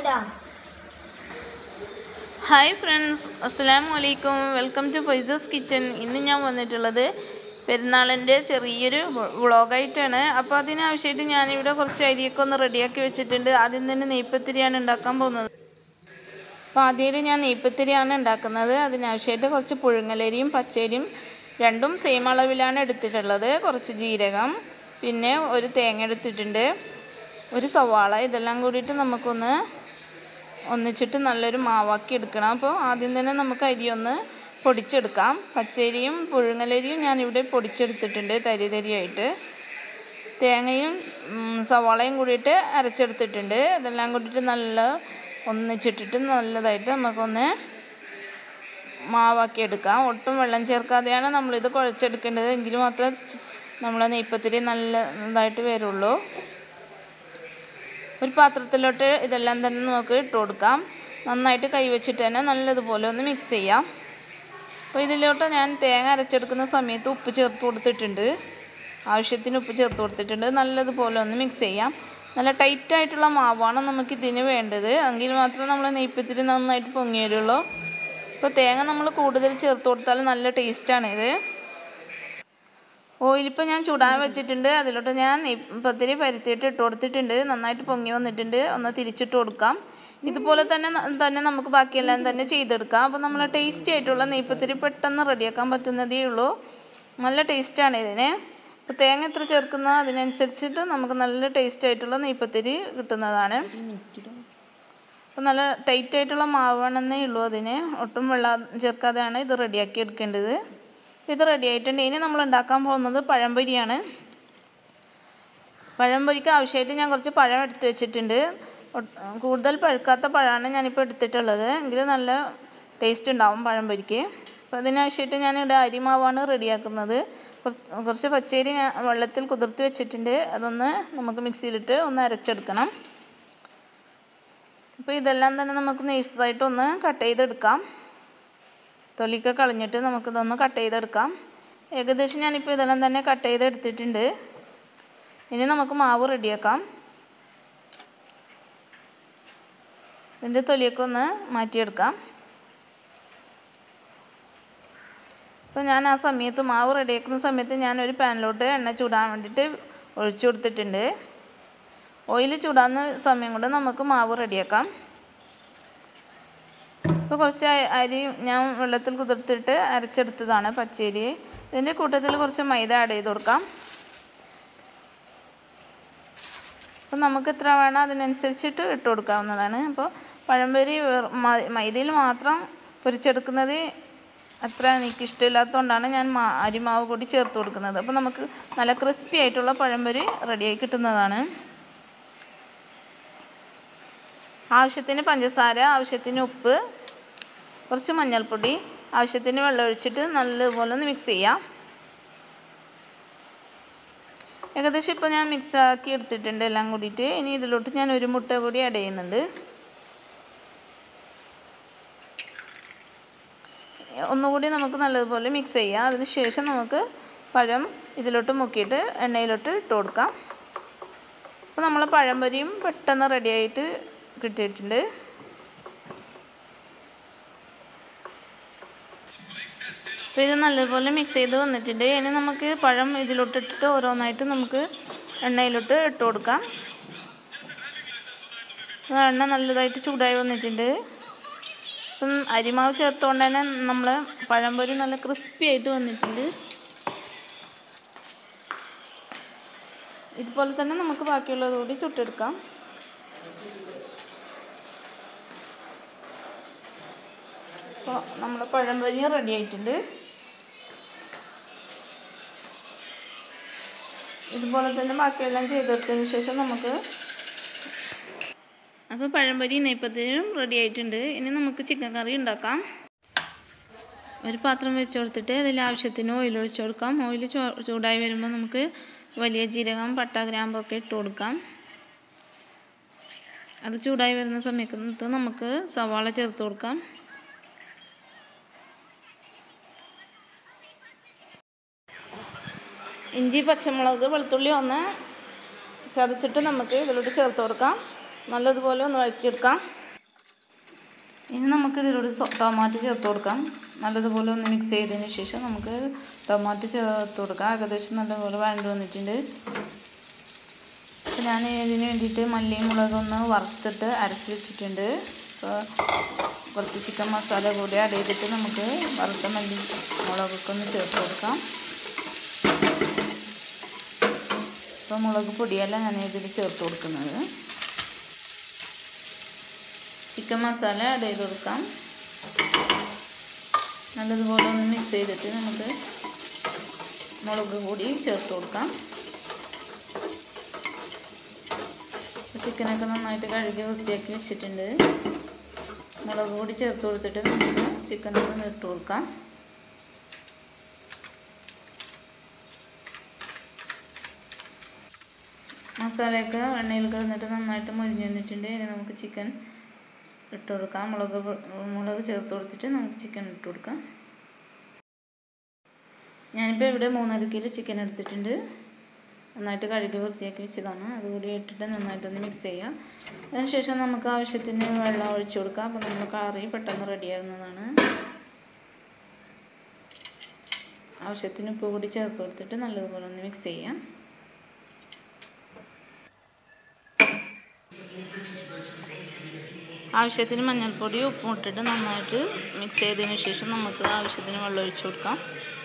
ഇടാം hi friends അസ്സലാമു അലൈക്കും വെൽക്കം ടു ഫൈസസ് കിച്ചൺ ഇന്ന് ഞാൻ വന്നിട്ടുള്ളത് പെരുന്നാളിൻ്റെ ചെറിയൊരു വ്ളോഗായിട്ടാണ് അപ്പോൾ അതിനാവശ്യമായിട്ട് ഞാനിവിടെ കുറച്ച് അരിയൊക്കെ ഒന്ന് റെഡിയാക്കി വെച്ചിട്ടുണ്ട് ആദ്യം തന്നെ നെയ്പ്പത്തിരിയാണ് ഉണ്ടാക്കാൻ പോകുന്നത് അപ്പോൾ ആദ്യമായിട്ട് ഞാൻ നെയ്പ്പത്തിരിയാണ് ഉണ്ടാക്കുന്നത് അതിനാവശ്യമായിട്ട് കുറച്ച് പുഴുങ്ങലരിയും പച്ചരിയും രണ്ടും സെയിം അളവിലാണ് എടുത്തിട്ടുള്ളത് കുറച്ച് ജീരകം പിന്നെ ഒരു തേങ്ങ എടുത്തിട്ടുണ്ട് ഒരു സവാള ഇതെല്ലാം കൂടിയിട്ട് നമുക്കൊന്ന് ഒന്നിച്ചിട്ട് നല്ലൊരു മാവാക്കി എടുക്കണം അപ്പോൾ ആദ്യം തന്നെ നമുക്ക് അരി ഒന്ന് പൊടിച്ചെടുക്കാം പച്ചരിയും പുഴുങ്ങലരിയും ഞാനിവിടെ പൊടിച്ചെടുത്തിട്ടുണ്ട് തരി തരിയായിട്ട് തേങ്ങയും ഉം, സവാളയും കൂടിയിട്ട് അരച്ചെടുത്തിട്ടുണ്ട് ഇതെല്ലാം കൂടിയിട്ട് നല്ല ഒന്നിച്ചിട്ടിട്ട് നല്ലതായിട്ട് നമുക്കൊന്ന് മാവാക്കി എടുക്കാം ഒട്ടും വെള്ളം ചേർക്കാതെയാണ് നമ്മളിത് കുഴച്ചെടുക്കേണ്ടത് എങ്കിൽ മാത്രമേ നമ്മൾ നെയ്പ്പത്തിരി നല്ല ഇതായിട്ട് വരുള്ളൂ ഒരു പാത്രത്തിലോട്ട് ഇതെല്ലാം തന്നെ നമുക്ക് ഇട്ട് കൊടുക്കാം നന്നായിട്ട് കൈവച്ചിട്ട് തന്നെ നല്ലതുപോലെ ഒന്ന് മിക്സ് ചെയ്യാം അപ്പോൾ ഇതിലോട്ട് ഞാൻ തേങ്ങ അരച്ചെടുക്കുന്ന സമയത്ത് ഉപ്പ് ചേർത്ത് കൊടുത്തിട്ടുണ്ട് ആവശ്യത്തിന് ഉപ്പ് ചേർത്ത് കൊടുത്തിട്ടുണ്ട് നല്ലതുപോലെ ഒന്ന് മിക്സ് ചെയ്യാം നല്ല ടൈറ്റ് ആയിട്ടുള്ള മാവാണ് നമുക്ക് ഇതിന് വേണ്ടത് എങ്കിൽ മാത്രമേ നമ്മൾ നെയ്പ്പത്തിരി നന്നായിട്ട് പൊങ്ങി വരുള്ളൂ ഇപ്പോൾ തേങ്ങ നമ്മൾ കൂടുതൽ ചേർത്ത് കൊടുത്താൽ നല്ല ടേസ്റ്റാണ് ഇത് ഓയിലിപ്പോൾ ഞാൻ ചൂടാൻ വെച്ചിട്ടുണ്ട് അതിലോട്ട് ഞാൻ പത്തിരി പരുത്തിയിട്ട് ഇട്ട് കൊടുത്തിട്ടുണ്ട് നന്നായിട്ട് പൊങ്ങി വന്നിട്ടുണ്ട് ഒന്ന് തിരിച്ചിട്ട് കൊടുക്കാം ഇതുപോലെ തന്നെ ന- തന്നെ നമുക്ക് ബാക്കിയെല്ലാം തന്നെ ചെയ്തെടുക്കാം അപ്പോൾ നമ്മൾ ടേസ്റ്റി ആയിട്ടുള്ള നെയ്പ്പത്തിരി പെട്ടെന്ന് റെഡിയാക്കാൻ പറ്റുന്നതേ ഉള്ളൂ നല്ല ടേസ്റ്റാണ് ഇതിന് അപ്പോൾ തേങ്ങ എത്ര ചേർക്കുന്നോ അതിനനുസരിച്ചിട്ട് നമുക്ക് നല്ല ടേസ്റ്റ് ആയിട്ടുള്ള നെയ്പ്പത്തിരി കിട്ടുന്നതാണ് അപ്പോൾ നല്ല ടൈറ്റ് ആയിട്ടുള്ള മാവാണെന്നേ ഉള്ളൂ അതിന് ഒട്ടും വെള്ളം ചേർക്കാതെയാണ് ഇത് റെഡിയാക്കി എടുക്കേണ്ടത് അപ്പോൾ ഇത് റെഡി ആയിട്ടുണ്ട് ഇനി നമ്മൾ ഉണ്ടാക്കാൻ പോകുന്നത് പഴംപൊരിയാണ് പഴംപൊരിക്ക് ആവശ്യമായിട്ട് ഞാൻ കുറച്ച് പഴം എടുത്ത് വെച്ചിട്ടുണ്ട് ഒട്ട്- കൂടുതൽ പഴുക്കാത്ത പഴമാണ് ഞാനിപ്പോൾ എടുത്തിട്ടുള്ളത് എങ്കിൽ നല്ല ടേസ്റ്റ് ഉണ്ടാവും പഴംപൊരിക്ക് അപ്പോൾ അതിനാവശ്യമായിട്ട് ഞാൻ ഇവിടെ അരിമാവാണ് റെഡിയാക്കുന്നത് കുറച്ച് കുറച്ച് പച്ചരി ഞാൻ വെള്ളത്തിൽ കുതിർത്ത് വെച്ചിട്ടുണ്ട് അതൊന്ന് നമുക്ക് മിക്സിയിലിട്ട് ഒന്ന് അരച്ചെടുക്കണം അപ്പോൾ ഇതെല്ലാം തന്നെ നമുക്ക് നൈസായിട്ട് ഒന്ന് കട്ട് ചെയ്തെടുക്കാം തൊലിയൊക്കെ കളഞ്ഞിട്ട് നമുക്കിതൊന്ന് കട്ട് ചെയ്തെടുക്കാം ഏകദേശം ഞാനിപ്പോൾ ഇതെല്ലാം തന്നെ കട്ട് ചെയ്തെടുത്തിട്ടുണ്ട് ഇനി നമുക്ക് മാവ് റെഡിയാക്കാം ഇതിൻ്റെ തൊലിയൊക്കെ ഒന്ന് മാറ്റിയെടുക്കാം അപ്പോൾ ഞാൻ ആ സമയത്ത് മാവ് റെഡിയാക്കുന്ന സമയത്ത് ഞാനൊരു പാനിലോട്ട് എണ്ണ ചൂടാൻ വേണ്ടിയിട്ട് ഒഴിച്ചു കൊടുത്തിട്ടുണ്ട് ഓയിൽ ചൂടാകുന്ന സമയം കൊണ്ട് നമുക്ക് മാവ് റെഡിയാക്കാം ഇപ്പോൾ കുറച്ച് അ- അരി ഞാൻ വെള്ളത്തിൽ കുതിർത്തിട്ട് അരച്ചെടുത്തതാണ് പച്ചരി ഇതിൻ്റെ കൂട്ടത്തിൽ കുറച്ച് മൈദ ആഡ് ചെയ്ത് കൊടുക്കാം അപ്പോൾ നമുക്ക് എത്ര വേണം അതിനനുസരിച്ചിട്ട് ഇട്ട് കൊടുക്കാവുന്നതാണ് അപ്പോൾ പഴംപൊരി വെറു- മ- മൈദയിൽ മാത്രം പൊരിച്ചെടുക്കുന്നത് അത്ര എനിക്ക് ഇഷ്ടമില്ലാത്തതുകൊണ്ടാണ് ഞാൻ മാ അരിമാവ് കൂടി ചേർത്ത് കൊടുക്കുന്നത് അപ്പോൾ നമുക്ക് നല്ല ക്രിസ്പി ആയിട്ടുള്ള പഴംപൊരി റെഡിയായി കിട്ടുന്നതാണ് ആവശ്യത്തിന് പഞ്ചസാര ആവശ്യത്തിന് ഉപ്പ് കുറച്ച് മഞ്ഞൾപ്പൊടി ആവശ്യത്തിന് വെള്ളം ഒഴിച്ചിട്ട് നല്ലതുപോലെ ഒന്ന് മിക്സ് ചെയ്യാം ഏകദേശം ഇപ്പോൾ ഞാൻ മിക്സ് ആക്കി എടുത്തിട്ടുണ്ട് എല്ലാം കൂടിയിട്ട് ഇനി ഇതിലോട്ട് ഞാൻ ഒരു മുട്ട കൂടി ആഡ് ചെയ്യുന്നുണ്ട് ഒന്നുകൂടി നമുക്ക് നല്ലതുപോലെ മിക്സ് ചെയ്യാം അതിന് ശേഷം നമുക്ക് പഴം ഇതിലോട്ട് മുക്കിയിട്ട് എണ്ണയിലോട്ട് ഇട്ട് കൊടുക്കാം അപ്പോൾ നമ്മൾ പഴംപൊരിയും പെട്ടെന്ന് റെഡിയായിട്ട് കിട്ടിയിട്ടുണ്ട് അപ്പോൾ ഇത് നല്ലപോലെ മിക്സ് ചെയ്ത് വന്നിട്ടുണ്ട് ഇനി നമുക്ക് പഴം ഇതിലോട്ട് ഇട്ടിട്ട് ഓരോന്നായിട്ട് നമുക്ക് എണ്ണയിലോട്ട് ഇട്ട് കൊടുക്കാം അപ്പോൾ എണ്ണ നല്ലതായിട്ട് ചൂടായി വന്നിട്ടുണ്ട് ഇപ്പം അരിമാവ് ചേർത്തുകൊണ്ട് തന്നെ നമ്മൾ പഴംപൊരി നല്ല ക്രിസ്പി ആയിട്ട് വന്നിട്ടുണ്ട് ഇതുപോലെ തന്നെ നമുക്ക് ബാക്കിയുള്ളത് കൂടി ചുട്ടെടുക്കാം അപ്പോൾ നമ്മുടെ പഴംപൊരി റെഡി ആയിട്ടുണ്ട് ഇതുപോലെ തന്നെ ബാക്കിയെല്ലാം ചെയ്തെടുത്തതിന് ശേഷം നമുക്ക് അപ്പോൾ പഴംപൊരി നെയ്പ്പത്തിനും റെഡി ആയിട്ടുണ്ട് ഇനി നമുക്ക് ചിക്കൻ കറി ഉണ്ടാക്കാം ഒരു പാത്രം വെച്ച് കൊടുത്തിട്ട് അതിൽ ആവശ്യത്തിന് ഓയിൽ ഒഴിച്ച് കൊടുക്കാം ഓയിൽ ചൂടായി വരുമ്പോൾ നമുക്ക് വലിയ ജീരകം പട്ട ഗ്രാമ്പൊക്കെ ഇട്ട് കൊടുക്കാം അത് ചൂടായി വരുന്ന സമയത്ത് നമുക്ക് സവാള ചേർത്ത് കൊടുക്കാം ഇഞ്ചി പച്ചമുളക് വെളുത്തുള്ളി ഒന്ന് ചതച്ചിട്ട് നമുക്ക് ഇതിലോട്ട് ചേർത്ത് കൊടുക്കാം നല്ലതുപോലെ ഒന്ന് വഴറ്റിയെടുക്കാം ഇനി നമുക്ക് ഇതിലൂടെ ടൊമാറ്റോ ചേർത്ത് കൊടുക്കാം നല്ലതുപോലെ ഒന്ന് മിക്സ് ചെയ്തതിന് ശേഷം നമുക്ക് ടൊമാറ്റോ ചേർത്ത് കൊടുക്കാം ഏകദേശം നല്ലപോലെ വഴണ്ട് വന്നിട്ടുണ്ട് അപ്പോൾ ഞാൻ ഇതിന് വേണ്ടിയിട്ട് മല്ലിയും മുളകൊന്ന് വറുത്തിട്ട് അരച്ച് വെച്ചിട്ടുണ്ട് അപ്പോൾ കുറച്ച് ചിക്കൻ മസാല കൂടി ആഡ് ചെയ്തിട്ട് നമുക്ക് വറുത്ത മല്ലി മുളകൊക്കെ ഒന്ന് ചേർത്ത് കൊടുക്കാം അപ്പോൾ മുളക് പൊടിയല്ല ഞാൻ ഇതിൽ ചേർത്ത് കൊടുക്കുന്നത് ചിക്കൻ മസാല ആഡ് ചെയ്ത് കൊടുക്കാം നല്ലതുപോലെ ഒന്ന് മിക്സ് ചെയ്തിട്ട് നമുക്ക് മുളക് പൊടി ചേർത്ത് കൊടുക്കാം ചിക്കനൊക്കെ നന്നായിട്ട് കഴുകി വൃത്തിയാക്കി വെച്ചിട്ടുണ്ട് മുളക് പൊടി ചേർത്ത് കൊടുത്തിട്ട് നമുക്ക് ചിക്കനൊക്കെ ഇട്ട് കൊടുക്കാം മസാലയൊക്കെ എണ്ണയിൽ കിടന്നിട്ട് നന്നായിട്ട് മുരിഞ്ഞ് വന്നിട്ടുണ്ട് ഇനി നമുക്ക് ചിക്കൻ ഇട്ട് കൊടുക്കാം മുളക് മുളക് ചേർത്ത് കൊടുത്തിട്ട് നമുക്ക് ചിക്കൻ ഇട്ട് കൊടുക്കാം ഞാനിപ്പോൾ ഇവിടെ മൂന്നര കിലോ ചിക്കൻ എടുത്തിട്ടുണ്ട് നന്നായിട്ട് കഴുകി വൃത്തിയാക്കി വെച്ചതാണ് അതുകൂടി ഇട്ടിട്ട് നന്നായിട്ടൊന്ന് മിക്സ് ചെയ്യാം അതിനുശേഷം നമുക്ക് ആവശ്യത്തിന് വെള്ളം ഒഴിച്ചു കൊടുക്കാം അപ്പോൾ നമ്മൾ കറി പെട്ടെന്ന് റെഡിയാകുന്നതാണ് ആവശ്യത്തിന് ഉപ്പ് കൂടി ചേർത്ത് കൊടുത്തിട്ട് നല്ലതുപോലെ ഒന്ന് മിക്സ് ചെയ്യാം ആവശ്യത്തിന് മഞ്ഞൾപ്പൊടി ഉപ്പും ഇട്ടിട്ട് നന്നായിട്ട് മിക്സ് ചെയ്തതിന് ശേഷം നമുക്ക് ആവശ്യത്തിന് വെള്ളം ഒഴിച്ചു കൊടുക്കാം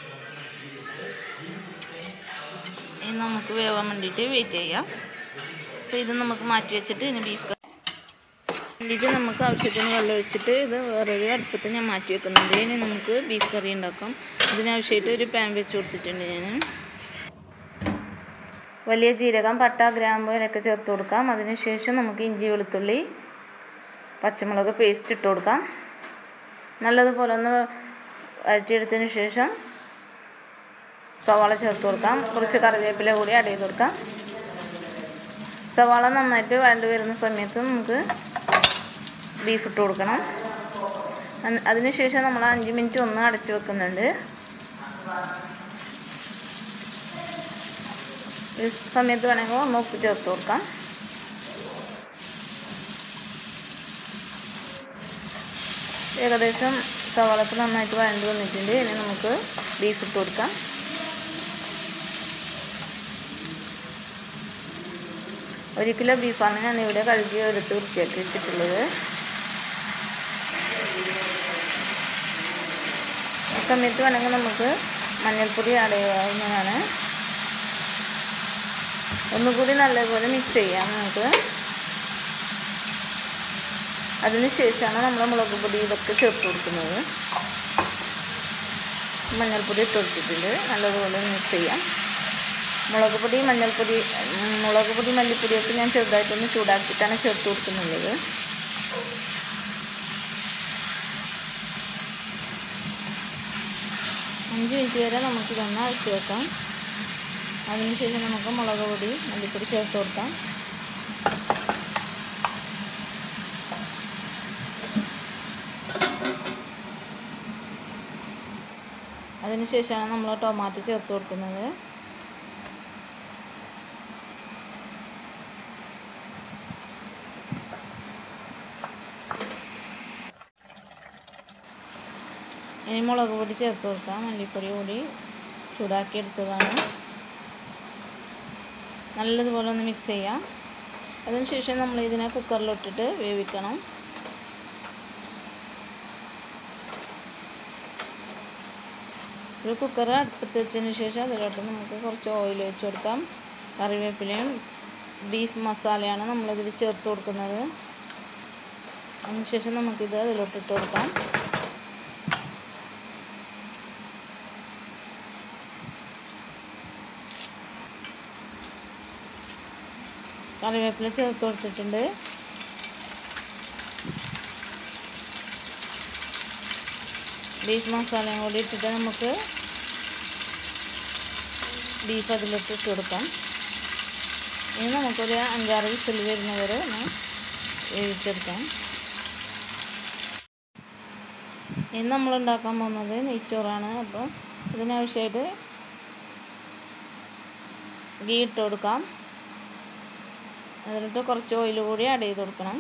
ഇനി നമുക്ക് വേവാൻ വേണ്ടിയിട്ട് വെയിറ്റ് ചെയ്യാം അപ്പോൾ ഇത് നമുക്ക് മാറ്റി വെച്ചിട്ട് ഇനി ബീഫ് വേണ്ടിയിട്ട് നമുക്ക് ആവശ്യത്തിന് വെള്ളം ഒഴിച്ചിട്ട് ഇത് വേറൊരു അടുപ്പത്ത് ഞാൻ മാറ്റി വെക്കുന്നുണ്ട് ഇനി നമുക്ക് ബീഫ് കറി ഉണ്ടാക്കാം ഇതിനാവശ്യമായിട്ട് ഒരു പാൻ വെച്ച് കൊടുത്തിട്ടുണ്ട് ഞാൻ വലിയ ജീരകം പട്ട ഗ്രാമ്പ് ഇതൊക്കെ ചേർത്ത് കൊടുക്കാം അതിനുശേഷം നമുക്ക് ഇഞ്ചി വെളുത്തുള്ളി പച്ചമുളക് പേസ്റ്റ് ഇട്ട് കൊടുക്കാം നല്ലതുപോലെ ഒന്ന് വഴറ്റിയെടുത്തതിന് ശേഷം സവാള ചേർത്ത് കൊടുക്കാം കുറച്ച് കറിവേപ്പില കൂടി ആഡ് ചെയ്ത് കൊടുക്കാം സവാള നന്നായിട്ട് വേണ്ടി വരുന്ന സമയത്ത് നമുക്ക് ബീഫ് ഇട്ട് കൊടുക്കണം അതിനുശേഷം നമ്മൾ അഞ്ച് മിനിറ്റ് ഒന്ന് അടച്ചു വെക്കുന്നുണ്ട് ഈ സമയത്ത് വേണമെങ്കിൽ ഒന്ന് ഉപ്പ് ചേർത്ത് കൊടുക്കാം ഏകദേശം സവാളത്തിൽ നന്നായിട്ട് വഴണ്ട് വന്നിട്ടുണ്ട് ഇനി നമുക്ക് ബീഫ് ഇട്ട് കൊടുക്കാം ഒരു കിലോ ബീഫാണ് ഞാൻ ഇവിടെ കഴുകി എടുത്ത് വൃത്തിയാക്കി വെച്ചിട്ടുള്ളത് ഈ സമയത്ത് വേണമെങ്കിൽ നമുക്ക് മഞ്ഞൾപ്പൊടി ആഡ് ചെയ്യാവുന്നതാണ് ഒന്നുകൂടി നല്ലപോലെ മിക്സ് ചെയ്യാം നമുക്ക് അതിന് ശേഷമാണ് നമ്മൾ മുളക് പൊടി ഇതൊക്കെ ചേർത്ത് കൊടുക്കുന്നത് മഞ്ഞൾപ്പൊടി ഇട്ട് കൊടുത്തിട്ടുണ്ട് നല്ലതുപോലെ മിക്സ് ചെയ്യാം മുളക് പൊടി മഞ്ഞൾപ്പൊടി മുളക് പൊടി മല്ലിപ്പൊടിയൊക്കെ ഞാൻ ചെറുതായിട്ടൊന്ന് ചൂടാക്കിയിട്ടാണ് ചേർത്ത് കൊടുക്കുന്നുള്ളത് അഞ്ച് മിനിറ്റ് വരെ നമുക്കിതൊന്ന് അഴിച്ചു വെക്കാം അതിനുശേഷം നമുക്ക് മുളക് പൊടി മല്ലിപ്പൊടി ചേർത്ത് കൊടുക്കാം അതിനുശേഷമാണ് നമ്മൾ ടൊമാറ്റോ ചേർത്ത് കൊടുക്കുന്നത് ഇനി മുളക് പൊടി ചേർത്ത് കൊടുക്കാം മല്ലിപ്പൊടി കൂടി ചൂടാക്കി എടുത്തതാണ് നല്ലതുപോലെ ഒന്ന് മിക്സ് ചെയ്യാം അതിനുശേഷം നമ്മൾ ഇതിനെ കുക്കറിലിട്ടിട്ട് വേവിക്കണം ഒരു കുക്കർ അടുപ്പത്ത് വെച്ചതിന് ശേഷം അതിലോട്ട് നമുക്ക് കുറച്ച് ഓയിൽ വെച്ച് കൊടുക്കാം കറിവേപ്പിലയും ബീഫ് മസാലയാണ് നമ്മളിതിൽ ചേർത്ത് കൊടുക്കുന്നത് അതിനുശേഷം നമുക്കിത് അതിലോട്ട് ഇട്ട് കൊടുക്കാം കറിവേപ്പില ചേർത്ത് കൊടുത്തിട്ടുണ്ട് ബീഫ് മസാലയും കൂടി ഇട്ടിട്ട് നമുക്ക് ബീഫ് അതിലിട്ട് ഇട്ട് കൊടുക്കാം ഇനി നമുക്കൊരു അഞ്ചാറ് വിസിൽ വരുന്നവരെ ഒന്ന് വേവിച്ചെടുക്കാം ഇന്ന് നമ്മൾ ഉണ്ടാക്കാൻ പോകുന്നത് നെയ്ച്ചോറാണ് അപ്പോൾ ഇതിനാവശ്യമായിട്ട് ഗീ ഇട്ട് കൊടുക്കാം അതിലിട്ട് കുറച്ച് ഓയിൽ കൂടി ആഡ് ചെയ്ത് കൊടുക്കണം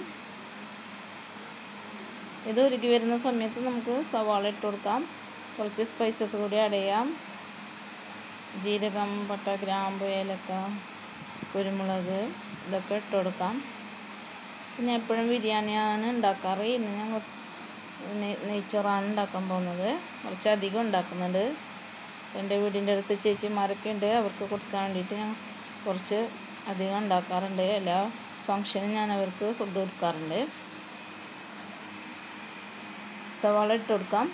ഇത് ഉരുകി വരുന്ന സമയത്ത് നമുക്ക് സവാള ഇട്ട് കൊടുക്കാം കുറച്ച് സ്പൈസസ് കൂടി ആഡ് ചെയ്യാം ജീരകം പട്ട ഗ്രാമ്പ് ഏലക്ക കുരുമുളക് ഇതൊക്കെ ഇട്ട് കൊടുക്കാം പിന്നെ എപ്പോഴും ബിരിയാണിയാണ് ഉണ്ടാക്കാറ് ഇന്ന് ഞാൻ കുറച്ച് നെയ് നെയ്ച്ചോറാണ് ഉണ്ടാക്കാൻ പോകുന്നത് കുറച്ച് അധികം ഉണ്ടാക്കുന്നുണ്ട് എൻ്റെ വീടിൻ്റെ അടുത്ത് ചേച്ചിമാരൊക്കെ ഉണ്ട് അവർക്ക് കൊടുക്കാൻ വേണ്ടിയിട്ട് ഞാൻ കുറച്ച് അധികം ഉണ്ടാക്കാറുണ്ട് എല്ലാ ഫങ്ഷനും ഞാൻ അവർക്ക് ഫുഡ് കൊടുക്കാറുണ്ട് സവാള ഇട്ട് കൊടുക്കാം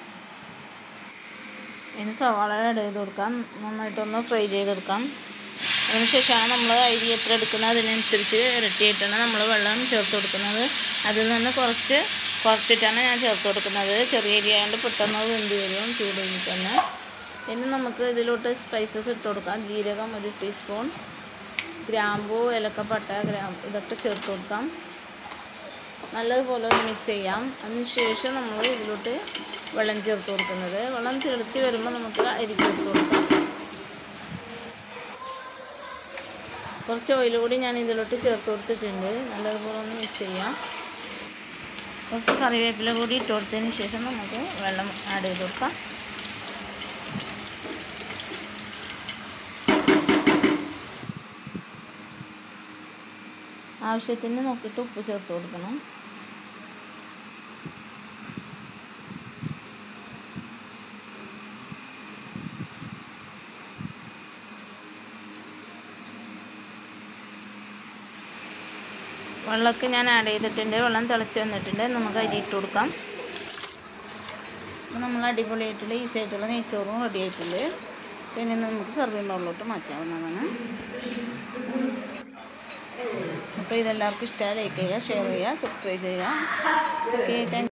ഇനി സവാള ആഡ് ചെയ്ത് കൊടുക്കാം നന്നായിട്ടൊന്ന് ഫ്രൈ ചെയ്തെടുക്കാം അതിനുശേഷമാണ് നമ്മൾ അരി എത്ര എടുക്കുന്നത് അതിനനുസരിച്ച് ഇരട്ടിയായിട്ടാണ് നമ്മൾ വെള്ളം ചേർത്ത് കൊടുക്കുന്നത് അതിൽ നിന്ന് കുറച്ച് കുറച്ചിട്ടാണ് ഞാൻ ചേർത്ത് കൊടുക്കുന്നത് ചെറിയ അരി ആയതുകൊണ്ട് പെട്ടെന്ന് വെന്ത് വരും ചൂടിൽ തന്നെ ഇനി നമുക്ക് ഇതിലോട്ട് സ്പൈസസ് ഇട്ട് കൊടുക്കാം ജീരകം ഒരു ടീസ്പൂൺ ഗ്രാമ്പൂ ഏലക്കപ്പട്ട ഗ്രാം ഇതൊക്കെ ചേർത്ത് കൊടുക്കാം നല്ലതുപോലെ ഒന്ന് മിക്സ് ചെയ്യാം അതിനുശേഷം നമ്മൾ ഇതിലോട്ട് വെള്ളം ചേർത്ത് കൊടുക്കുന്നത് വെള്ളം തിളച്ച് വരുമ്പോൾ നമുക്ക് അരി ചേർത്ത് കൊടുക്കാം കുറച്ച് ഓയിൽ കൂടി ഞാൻ ഇതിലോട്ട് ചേർത്ത് കൊടുത്തിട്ടുണ്ട് നല്ലതുപോലെ ഒന്ന് മിക്സ് ചെയ്യാം കുറച്ച് കറിവേപ്പില കൂടി ഇട്ട് കൊടുത്തതിന് ശേഷം നമുക്ക് വെള്ളം ആഡ് ചെയ്ത് കൊടുക്കാം ആവശ്യത്തിന് നോക്കിയിട്ട് ഉപ്പ് ചേർത്ത് കൊടുക്കണം വെള്ളമൊക്കെ ഞാൻ ആഡ് ചെയ്തിട്ടുണ്ട് വെള്ളം തിളച്ച് വന്നിട്ടുണ്ട് നമുക്ക് അരി ഇട്ട് കൊടുക്കാം അപ്പോൾ നമ്മൾ അടിപൊളിയായിട്ടുള്ള ഈസി ആയിട്ടുള്ള നെയ്ച്ചോറും റെഡി ആയിട്ടുണ്ട് പിന്നെ നമുക്ക് സർവിങ് ബൗളിലോട്ട് മാറ്റാവുന്നതാണ് അപ്പോൾ ഇതെല്ലാവർക്കും ഇഷ്ടമായി ലൈക്ക് ചെയ്യുക ഷെയർ ചെയ്യുക സബ്സ്ക്രൈബ് ചെയ്യുക ഓക്കെ താങ്ക്